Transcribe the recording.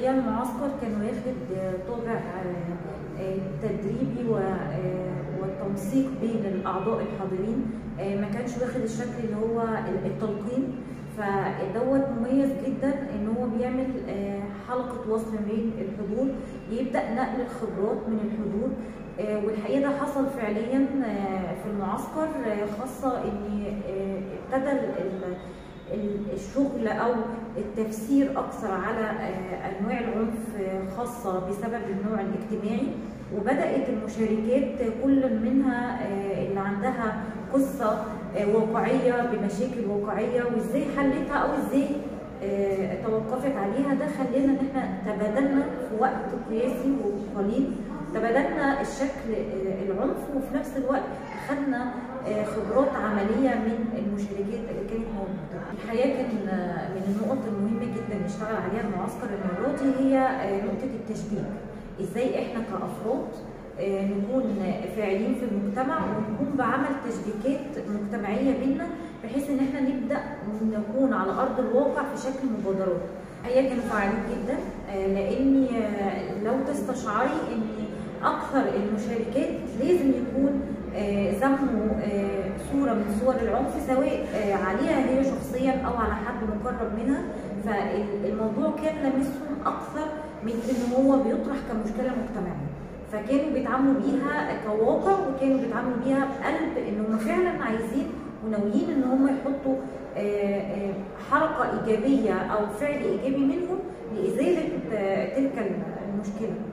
الحقيقه المعسكر كان واخد طابع تدريبي والتنسيق بين الاعضاء الحاضرين ما كانش واخد الشكل اللي هو التلقين فدوت مميز جدا ان هو بيعمل حلقه وصل بين الحضور يبدا نقل الخبرات من الحضور والحقيقه ده حصل فعليا في المعسكر خاصه ان ابتدى الشغل او التفسير اكثر على انواع العنف خاصه بسبب النوع الاجتماعي وبدات المشاركات كل منها اللي عندها قصه واقعيه بمشاكل واقعيه وازاي حلتها او ازاي توقفت عليها ده خلينا ان احنا تبادلنا في وقت قياسي وقليل تبادلنا الشكل العنف وفي نفس الوقت اخذنا خبرات عمليه من المشاركات اللي كانت موجوده. الحقيقه كان من النقط المهمه جدا نشتغل عليها المعسكر المره دي هي نقطه التشبيك. ازاي احنا كافراد نكون فاعلين في المجتمع ونقوم بعمل تشبيكات مجتمعيه بينا بحيث ان احنا نبدا نكون على ارض الواقع في شكل مبادرات. الحقيقه كانوا فعالين جدا لاني لو تستشعري ان اكثر المشاركات لازم يكون زموا صوره من صور العنف سواء عليها هي شخصيا او على حد مقرب منها فالموضوع كان لمسهم اكثر من ان هو بيطرح كمشكله مجتمعيه فكانوا بيتعاملوا بيها كواقع وكانوا بيتعاملوا بيها بقلب ان هم فعلا عايزين وناويين ان هم يحطوا حركه ايجابيه او فعل ايجابي منهم لازاله تلك المشكله